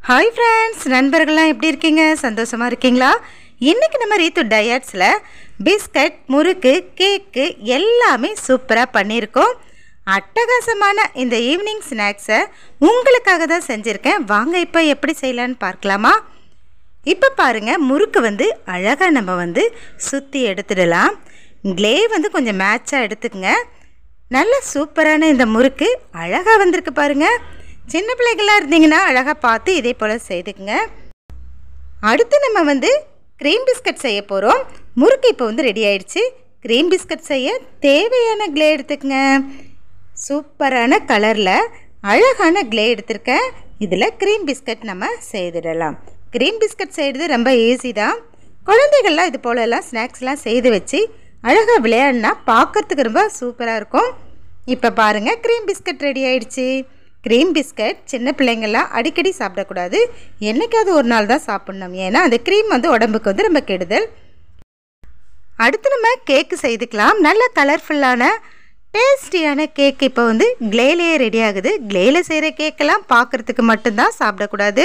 hi friends நண்பர்கள்லாம் எப்படி இருக்கீங்க சந்தோஷமாக இருக்கீங்களா இன்றைக்கி நம்ம ரீத்து டயட்ஸில் பிஸ்கட் முறுக்கு கேக்கு எல்லாமே சூப்பராக பண்ணியிருக்கோம் அட்டகாசமான இந்த ஈவினிங் ஸ்நாக்ஸை உங்களுக்காக தான் செஞ்சுருக்கேன் வாங்க இப்போ எப்படி செய்யலான்னு பார்க்கலாமா இப்போ பாருங்கள் முறுக்கு வந்து அழகாக நம்ம வந்து சுற்றி எடுத்துடலாம் க்ளே வந்து கொஞ்சம் மேட்சாக எடுத்துக்கங்க நல்ல சூப்பரான இந்த முறுக்கு அழகாக வந்திருக்கு பாருங்கள் சின்ன பிள்ளைகளாக இருந்தீங்கன்னா அழகாக பார்த்து இதே போல் செய்துக்குங்க அடுத்து நம்ம வந்து க்ரீம் பிஸ்கட் செய்ய போகிறோம் முறுக்கு இப்போ வந்து ரெடி ஆயிடுச்சு க்ரீம் பிஸ்கட் செய்ய தேவையான க்ளே எடுத்துக்கங்க சூப்பரான கலரில் அழகான க்ளே எடுத்திருக்கேன் இதில் க்ரீம் பிஸ்கட் நம்ம செய்திடலாம் க்ரீம் பிஸ்கட் செய்கிறது ரொம்ப ஈஸி தான் குழந்தைகள்லாம் இது போலலாம் ஸ்நாக்ஸ்லாம் செய்து வச்சு அழகாக விளையாடினா பார்க்கறதுக்கு ரொம்ப சூப்பராக இருக்கும் இப்போ பாருங்கள் க்ரீம் பிஸ்கட் ரெடி ஆயிடுச்சு க்ரீம் பிஸ்கட் சின்ன பிள்ளைங்கள்லாம் அடிக்கடி சாப்பிடக்கூடாது என்னைக்காவது ஒரு நாள் தான் சாப்பிட்ணும் ஏன்னா அந்த க்ரீம் வந்து உடம்புக்கு வந்து ரொம்ப கெடுதல் அடுத்து நம்ம கேக்கு செய்துக்கலாம் நல்ல கலர்ஃபுல்லான டேஸ்டியான கேக் இப்போ வந்து க்ளேலேயே ரெடி ஆகுது க்ளேல செய்கிற கேக்கெல்லாம் பார்க்குறதுக்கு மட்டும்தான் சாப்பிடக்கூடாது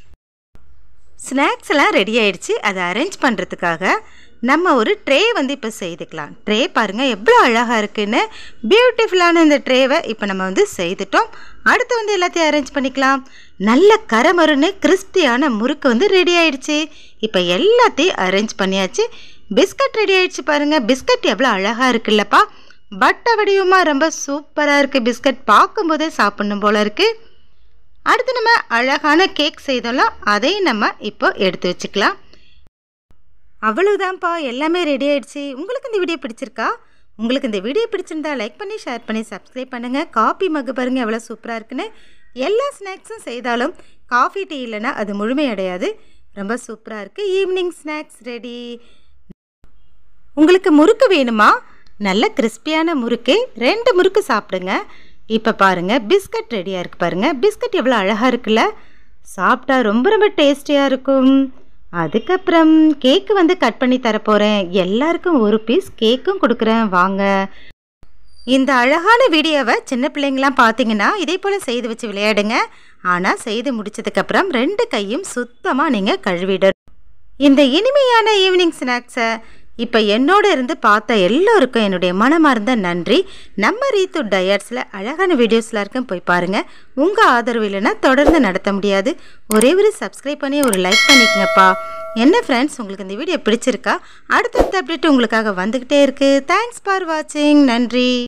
ஸ்நாக்ஸ் எல்லாம் ரெடி ஆயிடுச்சு அதை அரேஞ்ச் பண்ணுறதுக்காக நம்ம ஒரு ட்ரே வந்து இப்போ செய்துக்கலாம் ட்ரே பாருங்கள் எவ்வளோ அழகாக இருக்குன்னு பியூட்டிஃபுல்லான இந்த ட்ரேவை இப்போ நம்ம வந்து செய்துட்டோம் அடுத்து வந்து எல்லாத்தையும் அரேஞ்ச் பண்ணிக்கலாம் நல்ல கரமருன்னு கிறிஸ்பியான முறுக்கு வந்து ரெடி ஆயிடுச்சு இப்போ எல்லாத்தையும் அரேஞ்ச் பண்ணியாச்சு பிஸ்கட் ரெடி ஆயிடுச்சு பாருங்கள் பிஸ்கட் எவ்வளோ அழகாக இருக்குல்லப்பா பட்டை வடிவமாக ரொம்ப சூப்பராக இருக்குது பிஸ்கட் பார்க்கும்போதே சாப்பிடணும் போல இருக்குது அடுத்து நம்ம அழகான கேக் செய்தோம்லாம் அதையும் நம்ம இப்போ எடுத்து வச்சுக்கலாம் அவ்வளவுதான்ப்பா எல்லாமே ரெடி ஆயிடுச்சு உங்களுக்கு இந்த வீடியோ பிடிச்சிருக்கா உங்களுக்கு இந்த வீடியோ பிடிச்சிருந்தா லைக் பண்ணி ஷேர் பண்ணி சப்ஸ்கிரைப் பண்ணுங்கள் காப்பி மக்கு பாருங்கள் எவ்வளோ சூப்பராக இருக்குன்னு எல்லா ஸ்நாக்ஸும் செய்தாலும் காஃபி டீ இல்லைன்னா அது முழுமையடையாது ரொம்ப சூப்பராக இருக்குது ஈவினிங் ஸ்நாக்ஸ் ரெடி உங்களுக்கு முறுக்கு வேணுமா நல்ல கிறிஸ்பியான முறுக்கு ரெண்டு முறுக்கு சாப்பிடுங்க இப்போ பாருங்கள் பிஸ்கட் ரெடியாக இருக்குது பாருங்கள் பிஸ்கட் எவ்வளோ அழகாக இருக்குல்ல சாப்பிட்டா ரொம்ப ரொம்ப டேஸ்டியாக இருக்கும் அதுக்கப்புறம் கேக்கு வந்து கட் பண்ணி தரப்போகிறேன் எல்லாருக்கும் ஒரு பீஸ் கேக்கும் கொடுக்குறேன் வாங்க இந்த அழகான வீடியோவை சின்ன பிள்ளைங்களாம் பார்த்தீங்கன்னா இதே போல் செய்து வச்சு விளையாடுங்க ஆனால் செய்து முடிச்சதுக்கப்புறம் ரெண்டு கையும் சுத்தமாக நீங்கள் கழுவிடணும் இந்த இனிமையான ஈவினிங் ஸ்நாக்ஸை இப்போ என்னோட இருந்து பார்த்த எல்லோருக்கும் என்னுடைய மனமார்ந்த நன்றி நம்ம ரீத்து டயட்ஸில் அழகான வீடியோஸ்லாம் இருக்கும் போய் பாருங்கள் உங்கள் ஆதரவு இல்லைன்னா தொடர்ந்து நடத்த முடியாது ஒரே ஒரு சப்ஸ்கிரைப் பண்ணி ஒரு லைக் பண்ணிக்கங்கப்பா என்ன ஃப்ரெண்ட்ஸ் உங்களுக்கு இந்த வீடியோ பிடிச்சிருக்கா அடுத்தடுத்த அப்டேட் உங்களுக்காக வந்துக்கிட்டே இருக்குது தேங்க்ஸ் ஃபார் வாட்சிங் நன்றி